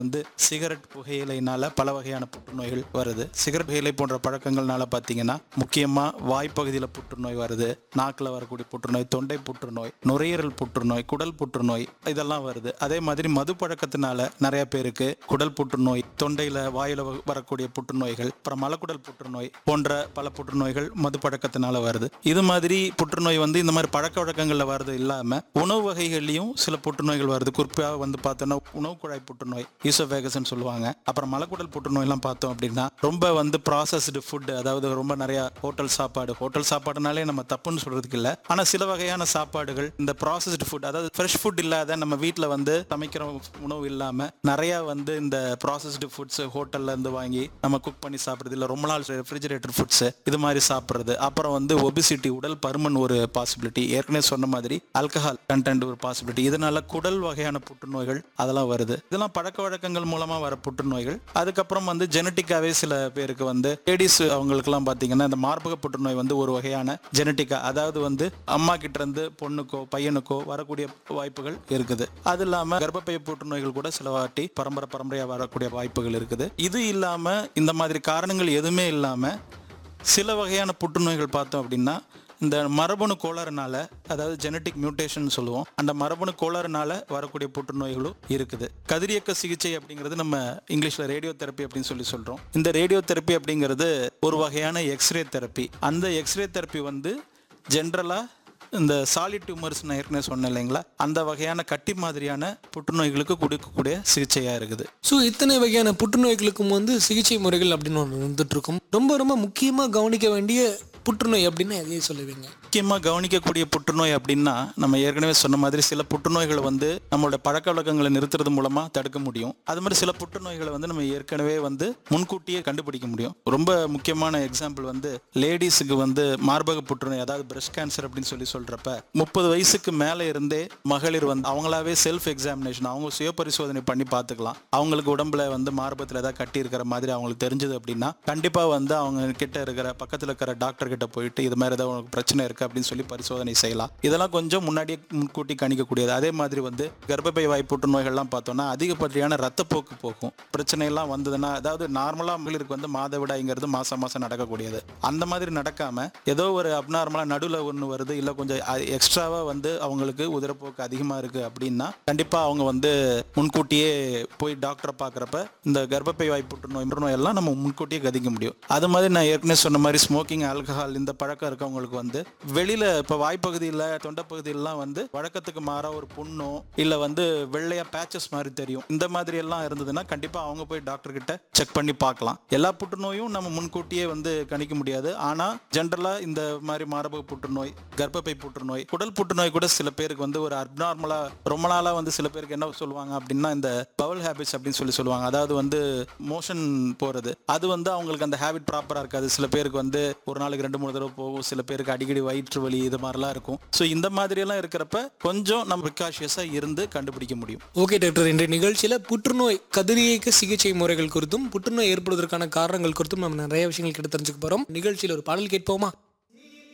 வந்து சிகரெட் புகையிலைனால பல வகையான புற்றுநோய்கள் வருது சிகரெட் புகையிலை போன்ற பழக்கங்கள்னால பார்த்தீங்கன்னா முக்கியமாக வாய்ப்பகுதியில் புற்றுநோய் வருது நாக்கில் வரக்கூடிய புற்றுநோய் தொண்டை புற்றுநோய் நுரையீரல் புற்றுநோய் குடல் புற்றுநோய் இதெல்லாம் வருது அதே மாதிரி மது பழக்கத்தினால நிறைய பேருக்கு குடல் புற்றுநோய் தொண்டையில் வாயில வ- வரக்கூடிய புற்றுநோய்கள் அப்புறம் மலக்குடல் புற்றுநோய் போன்ற பல புற்றுநோய்கள் மது பழக்கத்தினால வருது இது மாதிரி புற்றுநோய் வந்து இந்த மாதிரி பழக்க வழக்கங்களில் வருது இல்லாமல் உணவு வகைகள்லையும் சில புற்றுநோய்கள் வருது குறிப்பாக வந்து பார்த்தோன்னா உணவு குழாய் புற்றுநோய் ஈசோவேகஸ்ன்னு சொல்லுவாங்க அப்புறம் மலக்குடல் புற்றுநோய்லாம் பார்த்தோம் அப்படின்னா ரொம்ப வந்து ப்ராசஸ்டு ஃபுட் அதாவது ரொம்ப நிறைய ஹோட்டல் சாப்பாடு ஹோட்டல் சாப்பாடுனாலே நம்ம தப்புன்னு சொல்றதுக்கு இல்லை ஆனால் சில வகையான சாப்பாடுகள் இந்த ப்ராசஸ்டு ஃபுட் அதாவது ஃப்ரெஷ் ஃபுட் இல்லாத நம்ம வீட்டில் வந்து சமைக்கிற உணவு இல்லாமல் நிறைய வந்து இந்த ப்ராசஸ்டு ஃபுட்ஸ் ஹோட்டல்ல இருந்து வாங்கி நம்ம குக் பண்ணி சாப்பிட்றது இல்லை ரொம்ப நாள் ரெஃப்ரிஜரேட்டர் ஃபுட்ஸ் இது மாதிரி சாப்பிட்றது அப்புறம் வந்து ஒபிசிட்டி உடல் பருமன் ஒரு பாசிபிலிட்டி ஏற்கனவே சொன்ன மாதிரி ஆல்கஹால் கண்டென்ட் ஒரு பாசிபிலிட்டி இதனால குடல் வகையான புற்றுநோய்கள் அதெல்லாம் வருது இதெல்லாம் பழக்க வழக்கங்கள் மூலமா வர புற்றுநோய்கள் அதுக்கப்புறம் வந்து ஜெனட்டிக்காவே சில பேருக்கு வந்து லேடிஸ் அவங்களுக்குலாம் பார்த்தீங்கன்னா இந்த மார்பக புற்றுநோய் வந்து ஒரு வகையான ஜெனட்டிக்கா அதாவது வந்து அம்மா கிட்ட இருந்து பொண்ணுக்கோ பையனுக்கோ வரக்கூடிய வாய்ப்புகள் இருக்குது அது இல்லாம கர்ப்பப்பை புற்றுநோய்கள் கூட சில வாட்டி பரம்பரை பரம்பரையா வரக்கூடிய வாய்ப்புகள் இருக்குது இது இல்லாம இந்த மாதிரி காரணங்கள் எதுவுமே இல்லாம சில வகையான புற்றுநோய்கள் பார்த்தோம் அப்படின்னா இந்த மரபணு கோளாறுனால அதாவது ஜெனட்டிக் மியூட்டேஷன் சொல்லுவோம் அந்த மரபணு கோளாறுனால வரக்கூடிய புற்றுநோய்களும் இருக்குது கதிரியக்க சிகிச்சை அப்படிங்கிறது நம்ம இங்கிலீஷ்ல ரேடியோ தெரப்பி அப்படின்னு சொல்லி சொல்றோம் இந்த ரேடியோ தெரப்பி அப்படிங்கிறது ஒரு வகையான எக்ஸ்ரே தெரப்பி அந்த எக்ஸ்ரே தெரப்பி வந்து ஜென்ரலா இந்த சாலிட் டியூமர்ஸ் நான் ஏற்கனவே சொன்னேன் இல்லைங்களா அந்த வகையான கட்டி மாதிரியான புற்றுநோய்களுக்கு கொடுக்கக்கூடிய சிகிச்சையா இருக்குது ஸோ இத்தனை வகையான புற்றுநோய்களுக்கும் வந்து சிகிச்சை முறைகள் அப்படின்னு ஒன்று வந்துட்டு இருக்கும் ரொம்ப ரொம்ப முக்கியமாக கவனிக்க வேண்டிய புற்றுநோய் அப்படின்னு எதையும் சொல்லுவீங்க முக்கியமாக கவனிக்கக்கூடிய புற்றுநோய் அப்படின்னா நம்ம ஏற்கனவே சொன்ன மாதிரி சில புற்றுநோய்களை வந்து நம்மளோட பழக்க வழக்கங்களை நிறுத்துறது மூலமா தடுக்க முடியும் அது மாதிரி சில புற்றுநோய்களை வந்து நம்ம ஏற்கனவே வந்து முன்கூட்டியே கண்டுபிடிக்க முடியும் ரொம்ப முக்கியமான எக்ஸாம்பிள் வந்து லேடிஸுக்கு வந்து மார்பக புற்றுநோய் அதாவது பிரஸ்ட் கேன்சர் அப்படின்னு சொல்லி சொல்றப்ப முப்பது வயசுக்கு மேலே இருந்தே மகளிர் வந்து அவங்களாவே செல்ஃப் எக்ஸாமினேஷன் அவங்க சுய பரிசோதனை பண்ணி பார்த்துக்கலாம் அவங்களுக்கு உடம்புல வந்து மார்பத்தில் ஏதாவது கட்டி இருக்கிற மாதிரி அவங்களுக்கு தெரிஞ்சது அப்படின்னா கண்டிப்பா வந்து அவங்க கிட்ட இருக்கிற பக்கத்துல இருக்கிற டாக்டர் கிட்ட போயிட்டு இது மாதிரி ஏதாவது உனக்கு பிரச்சனை இருக்கு அப்படின்னு சொல்லி பரிசோதனை செய்யலாம் இதெல்லாம் கொஞ்சம் முன்னாடியே முன்கூட்டி கணிக்கக்கூடியது அதே மாதிரி வந்து கர்ப்பப்பை வாய் புற்றுநோய்கள்லாம் பார்த்தோம்னா அதிகப்படியான ரத்தப்போக்கு போகும் பிரச்சனை எல்லாம் வந்ததுன்னா அதாவது நார்மலா மகளிருக்கு வந்து மாதவிடாய்ங்கிறது மாசம் மாசம் நடக்கக்கூடியது அந்த மாதிரி நடக்காம ஏதோ ஒரு அப்நார்மலா நடுவில் ஒன்று வருது இல்லை கொஞ்சம் எக்ஸ்ட்ராவா வந்து அவங்களுக்கு உதிரப்போக்கு அதிகமா இருக்கு அப்படின்னா கண்டிப்பா அவங்க வந்து முன்கூட்டியே போய் டாக்டரை பார்க்குறப்ப இந்த கர்ப்பப்பை வாய் புற்றுநோய் புற்றுநோய் எல்லாம் நம்ம முன்கூட்டியே கதிக்க முடியும் அது மாதிரி நான் ஏற்கனவே சொன்ன மாதிரி ஸ்மோக்கிங் ஆல்கஹால் இந்த பழக்கம் இருக்கவங்களுக்கு வந்து வெளியில இப்போ வாய்ப்பகுதியில் தொண்டைப்பகுதியிலலாம் வந்து வழக்கத்துக்கு மாறா ஒரு புண்ணோ இல்லை வந்து வெள்ளையா பேச்சஸ் மாதிரி தெரியும் இந்த மாதிரி எல்லாம் இருந்ததுன்னா கண்டிப்பா அவங்க போய் டாக்டர் கிட்ட செக் பண்ணி பார்க்கலாம் எல்லா புற்றுநோயும் நம்ம முன்கூட்டியே வந்து கணிக்க முடியாது ஆனா ஜென்ரலா இந்த மாதிரி மார்பக புற்றுநோய் கர்ப்பப்பை புற்றுநோய் குடல் புற்றுநோய் கூட சில பேருக்கு வந்து ஒரு அப்நார்மலா ரொம்ப நாளா வந்து சில பேருக்கு என்ன சொல்லுவாங்க அப்படின்னா இந்த பவல் ஹேபிட்ஸ் அப்படின்னு சொல்லி சொல்லுவாங்க அதாவது வந்து மோஷன் போறது அது வந்து அவங்களுக்கு அந்த ஹேபிட் ப்ராப்பரா இருக்காது சில பேருக்கு வந்து ஒரு நாளைக்கு ரெண்டு மூணு தடவை போகும் சில பேருக்கு அடிக்கடி வயிற்று வலி இது மாதிரிலாம் இருக்கும் ஸோ இந்த மாதிரி எல்லாம் இருக்கிறப்ப கொஞ்சம் நம்ம ப்ரிகாஷியஸா இருந்து கண்டுபிடிக்க முடியும் ஓகே டாக்டர் இன்றைய நிகழ்ச்சியில் புற்றுநோய் கதிரியக்க சிகிச்சை முறைகள் குறித்தும் புற்றுநோய் ஏற்படுவதற்கான காரணங்கள் குறித்தும் நம்ம நிறைய விஷயங்கள் கிட்ட தெரிஞ்சுக்க போகிறோம் நிகழ்ச்சியில் ஒரு பாடல் கேட்போமா